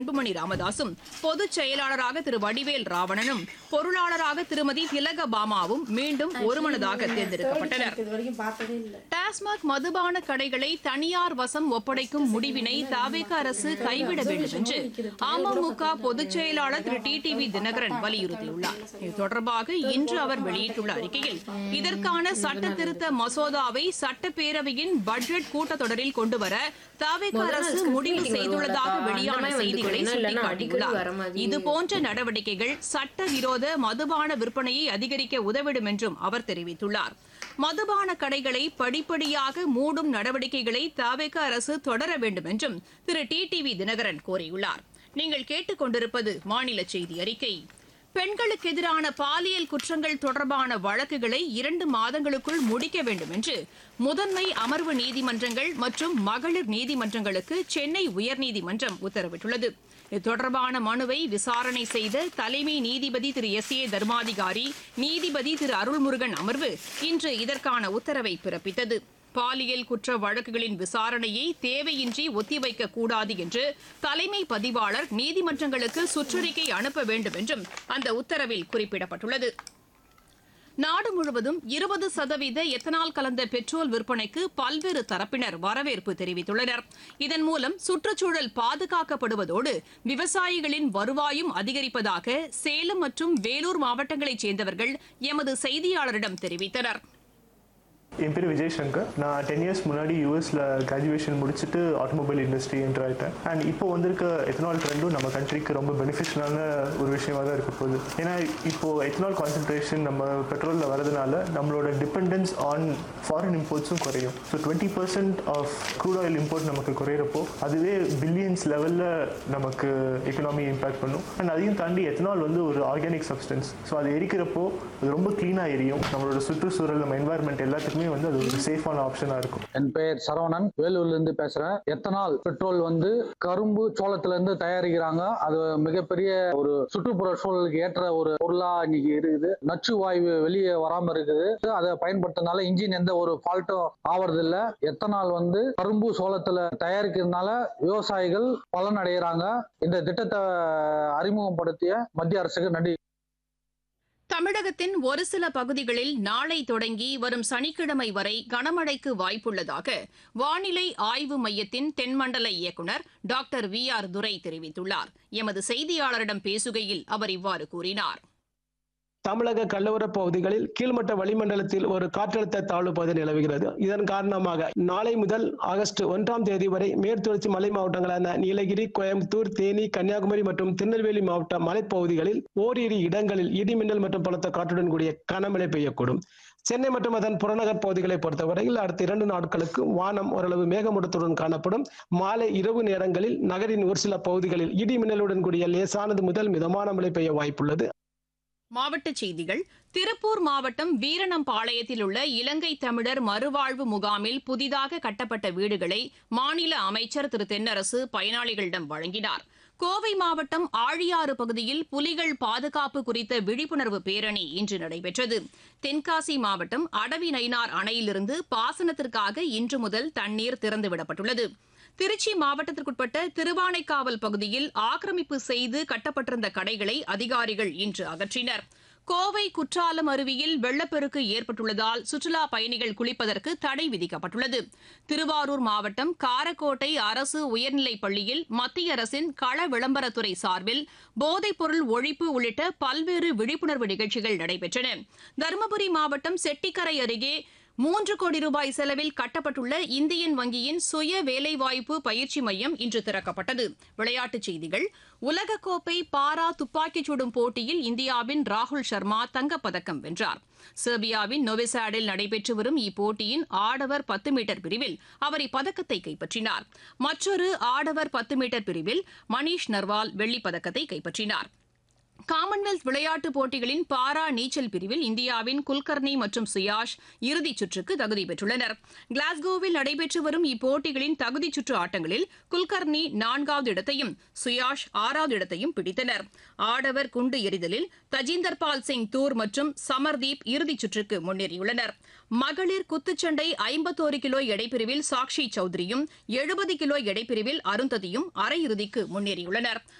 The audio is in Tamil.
அன்புமணி ராமதாசும் பொதுச் செயலாளராக திரு வடிவேல் ராவணனும் பொருளாளராக திருமதி திலக பாமாவும் மீண்டும் ஒருமனதாக தேர்ந்தெடுக்கப்பட்டனர் இது வரைக்கும் பார்த்ததே இல்லை டாஸ்மாக் மதுபான கடைகளை தனியார் வசம் ஒப்படைக்கும் முடிவினை தாவேக அரசு கைவிட வேண்டும் என்று அமமுக பொதுச் செயலாளர் திரு டி டிவி தினகரன் வலியுறுத்தியுள்ளார் இது தொடர்பாக இன்று அவர் வெளியிட்டுள்ள அறிக்கையில் இதற்கான சட்ட திருத்த மசோதாவை சட்டப்பேரவையின் பட்ஜெட் கூட்டத்தொடரில் கொண்டுவர தாவேக அரசு முடிவு செய்துள்ளதாக வெளியான செய்திகளை சுட்டிக்காட்டியுள்ளார் இது போன்ற நடவடிக்கைகள் சட்டவிரோத மதுபான விற்பனையை அதிகரிக்க உதவிடும் என்றும் அவர் தெரிவித்துள்ளார் மதுபான கடைகளை படிப்படியாக மூடும் நடவடிக்கைகளை தாவேக அரசு தொடர வேண்டும் என்றும் திரு டி டிவி தினகரன் கோரியுள்ளார் நீங்கள் கேட்டுக்கொண்டிருப்பது மாநில செய்தி அறிக்கை பெண்களுக்கு எதிரான பாலியல் குற்றங்கள் தொடர்பான வழக்குகளை இரண்டு மாதங்களுக்குள் முடிக்க வேண்டும் என்று முதன்மை அமர்வு நீதிமன்றங்கள் மற்றும் மகளிர் நீதிமன்றங்களுக்கு சென்னை உயர்நீதிமன்றம் உத்தரவிட்டுள்ளது இது தொடர்பான மனுவை விசாரணை செய்த தலைமை நீதிபதி திரு எஸ் ஏ தர்மாதிகாரி நீதிபதி திரு அருள்முருகன் அமர்வு இன்று இதற்கான உத்தரவை பிறப்பித்தது பாலியல் குற்ற வழக்குகளின் விசாரணையை தேவையின்றி ஒத்திவைக்க கூடாது என்று தலைமை பதிவாளர் நீதிமன்றங்களுக்கு சுற்றறிக்கை அனுப்ப வேண்டும் என்றும் அந்த உத்தரவில் குறிப்பிடப்பட்டுள்ளது நாடு முழுவதும் இருபது சதவீத எத்தனால் கலந்த பெட்ரோல் விற்பனைக்கு பல்வேறு தரப்பினர் வரவேற்பு தெரிவித்துள்ளனர் இதன் மூலம் சுற்றுச்சூழல் பாதுகாக்கப்படுவதோடு விவசாயிகளின் வருவாயும் அதிகரிப்பதாக சேலம் மற்றும் வேலூர் மாவட்டங்களைச் சேர்ந்தவர்கள் எமது செய்தியாளரிடம் தெரிவித்தனர் என் பேர் விஜய் சங்கர் நான் டென் இயர்ஸ் முன்னாடி யூஎஸில் கிராஜுவேஷன் முடிச்சுட்டு ஆட்டோமொபைல் இண்டஸ்ட்ரி என்டர் ஆகிட்டேன் அண்ட் இப்போ வந்திருக்க எத்தனால் ட்ரெண்டும் நம்ம கண்ட்ரிக்கு ரொம்ப பெனிஃபிஷியலான ஒரு விஷயமா தான் இருக்க போகுது ஏன்னா இப்போ எத்தனால் கான்சன்ட்ரேஷன் நம்ம பெட்ரோலில் வரதுனால நம்மளோட டிபெண்டன்ஸ் ஆன் ஃபாரின் இம்போர்ட்ஸும் குறையும் so twenty percent of crude oil import நமக்கு குறையிறப்போ அதுவே பில்லியன்ஸ் லெவலில் நமக்கு எக்கனாமி இம்பாக்ட் பண்ணும் அண்ட் அதையும் தாண்டி எத்தனால் வந்து ஒரு ஆர்கானிக் சப்ஸ்டன்ஸ் ஸோ அது எரிக்கிறப்போ அது ரொம்ப க்ளீனாக எரியும் நம்மளோட சுற்றுச்சூழல் நம்ம என்வாயர்மெண்ட் எல்லாத்துக்குமே வந்து அது ஒரு சேஃபான ஆப்ஷனாக இருக்கும் என் பெயர் சரவணன் வேலூர்ல இருந்து பேசுறேன் எத்தனால் பெட்ரோல் வந்து கரும்பு சோளத்துல இருந்து தயாரிக்கிறாங்க அது மிகப்பெரிய ஒரு சுற்றுப்புற சூழலுக்கு ஏற்ற ஒரு பொருளா இன்னைக்கு இருக்குது நச்சு வாயு வெளியே வராம இருக்குது அதை பயன்படுத்துறதுனால இன்ஜின் எந்த ஒரு ஃபால்ட்டும் ஆவறது இல்ல எத்தனால் வந்து கரும்பு சோளத்துல தயாரிக்கிறதுனால விவசாயிகள் பலன் அடைகிறாங்க இந்த திட்டத்தை அறிமுகப்படுத்திய மத்திய அரசுக்கு நன்றி தமிழகத்தின் ஒரு சில பகுதிகளில் நாளை தொடங்கி வரும் சனிக்கிழமை வரை கனமழைக்கு வாய்ப்புள்ளதாக வானிலை ஆய்வு மையத்தின் தென்மண்டல இயக்குநர் டாக்டர் வி ஆர் துரை தெரிவித்துள்ளார் எமது செய்தியாளரிடம் பேசுகையில் அவர் இவ்வாறு கூறினார் தமிழக கடலோர பகுதிகளில் கீழ்மட்ட வளிமண்டலத்தில் ஒரு காற்றழுத்த தாழ்வு பகுதி நிலவுகிறது இதன் காரணமாக நாளை முதல் ஆகஸ்ட் ஒன்றாம் தேதி வரை மேற்குத்தொடர்ச்சி மலை மாவட்டங்களான நீலகிரி கோயம்புத்தூர் தேனி கன்னியாகுமரி மற்றும் திருநெல்வேலி மாவட்ட மலைப்பகுதிகளில் ஓரிரு இடங்களில் இடிமின்னல் மற்றும் பலத்த காற்றுடன் கூடிய கனமழை பெய்யக்கூடும் சென்னை மற்றும் அதன் புறநகர் பகுதிகளை பொறுத்தவரையில் அடுத்த இரண்டு நாட்களுக்கு வானம் ஓரளவு மேகமூட்டத்துடன் காணப்படும் மாலை இரவு நேரங்களில் நகரின் ஒரு சில பகுதிகளில் இடி மின்னலுடன் கூடிய லேசானது முதல் மிதமான மழை பெய்ய வாய்ப்புள்ளது மாவட்டச் செய்திகள் திருப்பூர் மாவட்டம் வீரணம்பாளையத்தில் உள்ள இலங்கை தமிழர் மறுவாழ்வு முகாமில் புதிதாக கட்டப்பட்ட வீடுகளை மாநில அமைச்சர் திரு தென்னரசு பயனாளிகளிடம் வழங்கினார் கோவை மாவட்டம் ஆழியாறு பகுதியில் புலிகள் பாதுகாப்பு குறித்த விழிப்புணர்வு பேரணி இன்று நடைபெற்றது தென்காசி மாவட்டம் அடவி நயினார் அணையிலிருந்து பாசனத்திற்காக இன்று முதல் தண்ணீர் திறந்துவிடப்பட்டுள்ளது திருச்சி மாவட்டத்திற்குட்பட்ட திருவானைக்காவல் பகுதியில் ஆக்கிரமிப்பு செய்து கட்டப்பட்டிருந்த கடைகளை அதிகாரிகள் இன்று அகற்றினர் கோவை குற்றாலம் அருவியில் வெள்ளப்பெருக்கு ஏற்பட்டுள்ளதால் சுற்றுலா பயணிகள் குளிப்பதற்கு தடை விதிக்கப்பட்டுள்ளது திருவாரூர் மாவட்டம் காரக்கோட்டை அரசு உயர்நிலைப் பள்ளியில் மத்திய அரசின் கள விளம்பரத்துறை சார்பில் போதைப்பொருள் ஒழிப்பு உள்ளிட்ட பல்வேறு விழிப்புணர்வு நிகழ்ச்சிகள் நடைபெற்றன தருமபுரி மாவட்டம் செட்டிக்கரை அருகே மூன்று கோடி ரூபாய் செலவில் கட்டப்பட்டுள்ள இந்தியன் வங்கியின் சுய வேலைவாய்ப்பு பயிற்சி மையம் இன்று திறக்கப்பட்டது விளையாட்டுச் செய்திகள் உலகக்கோப்பை பாரா துப்பாக்கிச் சுடும் போட்டியில் இந்தியாவின் ராகுல் சர்மா தங்கப்பதக்கம் வென்றார் செர்பியாவின் நொவிசாடில் நடைபெற்று வரும் இப்போட்டியின் ஆடவர் பத்து மீட்டர் பிரிவில் அவர் இப்பதக்கத்தை கைப்பற்றினார் மற்றொரு ஆடவர் பத்து மீட்டர் பிரிவில் மணீஷ் நர்வால் வெள்ளிப் பதக்கத்தை கைப்பற்றினார் காமன்வெல்த் விளையாட்டுப் போட்டிகளின் பாரா நீச்சல் பிரிவில் இந்தியாவின் குல்கர்னி மற்றும் சுயாஷ் இறுதிச் சுற்றுக்கு தகுதி பெற்றுள்ளனர் கிளாஸ்கோவில் நடைபெற்று வரும் இப்போட்டிகளின் தகுதிச் சுற்று ஆட்டங்களில் குல்கர்னி நான்காவது இடத்தையும் சுயாஷ் ஆறாவது இடத்தையும் பிடித்தனர் ஆடவர் குண்டு எறிதலில் தஜிந்தர் பால் சிங் தூர் மற்றும் சமர்தீப் இறுதிச் சுற்றுக்கு முன்னேறியுள்ளனர் மகளிர் குத்துச்சண்டை ஐம்பத்தோரு கிலோ எடைப்பிரிவில் சாக்ஷி சௌத்ரியும் எழுபது கிலோ எடைப்பிரிவில் அருந்ததியும் அரையிறுதிக்கு முன்னேறியுள்ளனர்